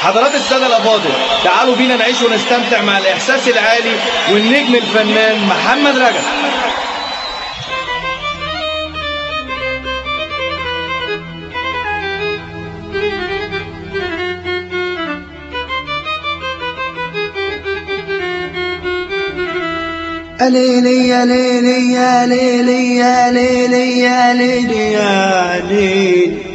حضرات السادة الأفاضل تعالوا بينا نعيش ونستمتع مع الإحساس العالي والنجم الفنان محمد رجب يا ليلي يا ليلي يا ليلي يا ليلي يا ليلي يا ليلي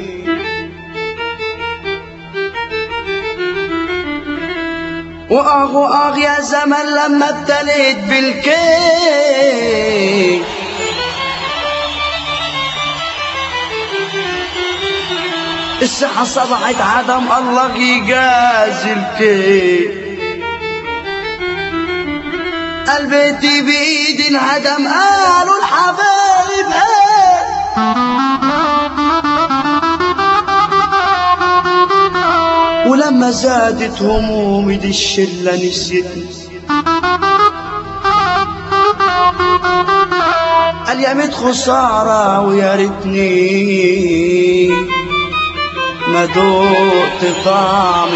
وآه وآه يا زمن لما ابتليت بالكيف الصحة صبحت عدم الله يجازي الكيف قلبتي بإيدي انهدم قالوا الحبايب ايه ولما زادت همومي دي الشلة نسيتني قال يا ميت خسارة ويا ريتني ما دقت طعم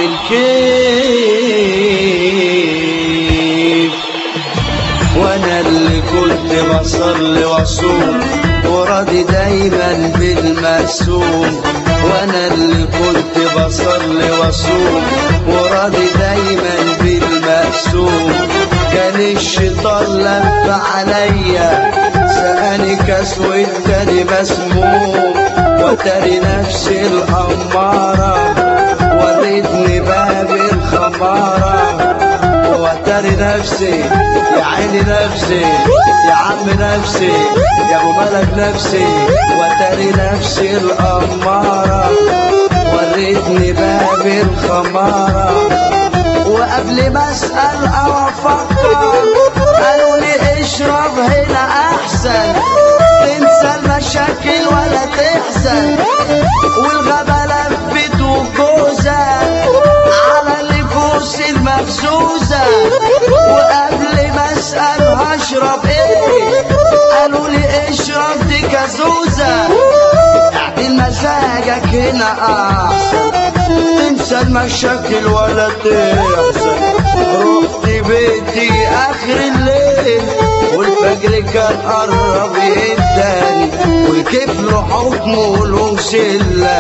الكيف وانا اللي كنت بصلي واصوم وراضي دايما بالمقسوم وانا اللي كنت بصلي واصوم وراضي دايما بالمقسوم كان الشيطان لف عليا سأني كاس والتاني مسموم وتاري نفسي الأمارة وريتني باب الخمارة وتاري نفسي يا عيني نفسي يا عم نفسي يا ابو ملك نفسي وتاري نفسي الأمارة وريتني باب الخمارة وقبل ما اسال او افكر قالوا لي اشرب هنا احسن تنسى المشاكل ولا تحزن والغابة لفت وجوزة على النفوس المفزوزة وقبل ما اسال هشرب ايه قالوا لي اشرب دي كازوزة اعدل مزاجك هنا احسن تنسى المشاكل ولا تحزن رحت بيتي اخر الليل والفجر كان قرب يداني والكيف له حكمه له شله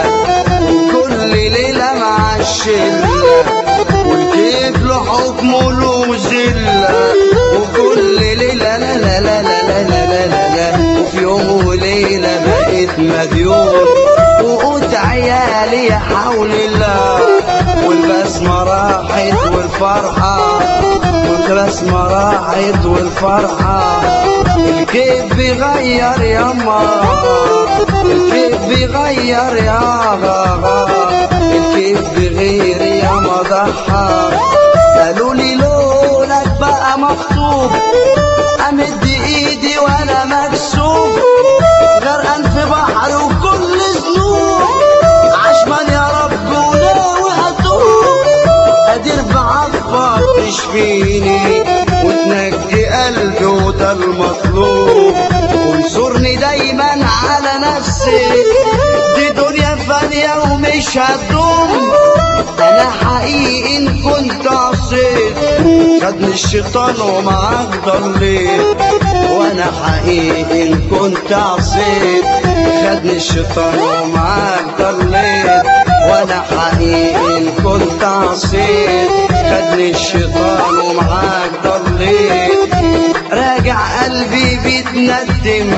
كل ليله مع الشله والكيف له حكمه له شله وكل ليله لا لا لا لا لا لا لا لا لا وفي يوم وليله بقيت مديون وقلت عيالي يا حول الله والبسمة راحت والفرحة والبسمة راحت والفرحة الكيف بيغير ياما الكيف بيغير يا غاغا الكيف بغير يا مضحى قالوا لي لونك بقى مخطوب امد ايدي وانا مكسوب غرقان في بحر وكل ذنوب عشمان يا رب وناوي اتوب قادر بعفك تشفيني وتنجي قلبي وده المطلوب وانصرني دايما على نفسي دي دنيا فانية ومش هتدوم انا حقيقي ان كنت عصيت خدني الشيطان ومعاك ضليت وانا حقيقي ان كنت عصيت خدني الشيطان ومعاك ضليت وانا حقيقي ان كنت عصيت خدني الشيطان ومعاك ضليت راجع قلبي بيتندم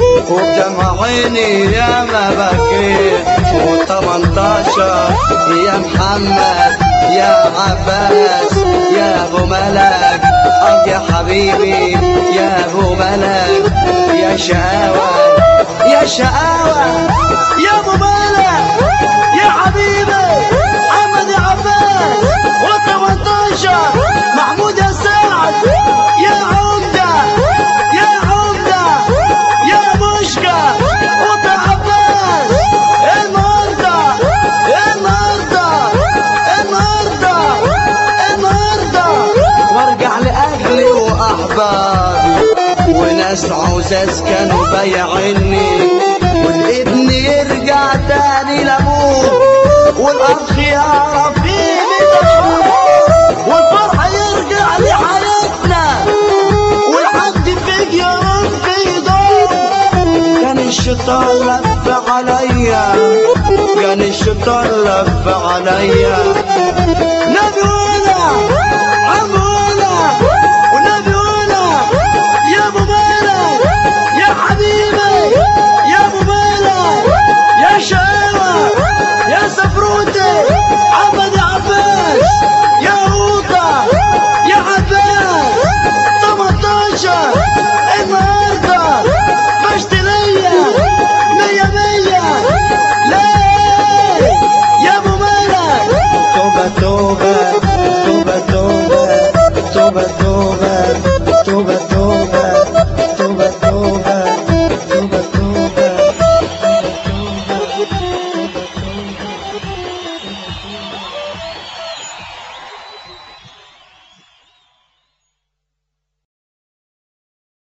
وبدمع عيني يا ما بكيت و18 يا محمد يا عباس يا ابو ملك اه يا حبيبي يا ابو ملك يا شقاوة يا شقاوة يا ابو ملك يا حبيبي محمد يا عباس و18 محمود يا سعد يا عمدة يا عمدة يا مشكا وطا عباس النهارده النهارده النهارده النهارده وارجع لاهلي واحبابي وناس عزاز كانوا بايعيني والابن يرجع تاني لابوه والاخ يعرف قيمه الشيطان لف عليا كان الشيطان لف عليا نبي